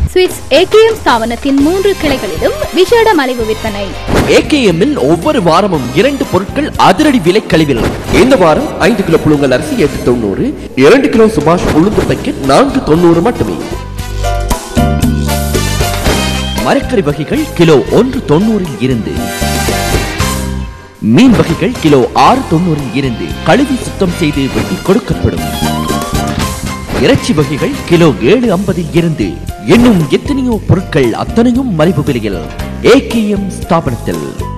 Swiss AKM ஸ்தாபனத்தின் மூன்று கிளைகளிலும் விசேட மலிவு விற்பனை AKM இல் ஒவ்வொரு வாரமும் இரண்டு பொருட்கள் அதிரடி விலை கழிவில் இந்த வாரம் ஐந்து கிலோ புழுங்கல் அரிசி எட்டு தொண்ணூறு இரண்டு கிலோ சுபாஷ் உளுந்து பேக்கெட் நான்கு தொண்ணூறு மட்டுமே மரக்கறி வகைகள் கிலோ ஒன்று தொண்ணூறில் இருந்து மீன் வகைகள் கிலோ ஆறு தொண்ணூறில் இருந்து கழுவி சுத்தம் செய்து வெட்டி கொடுக்கப்படும் இறைச்சி வகைகள் கிலோ ஏழு ஐம்பதில் இருந்து இன்னும் எத்தனையோ பொருட்கள் அத்தனையும் மலிவு விலையில் ஏகேஎம் ஸ்தாபனத்தில்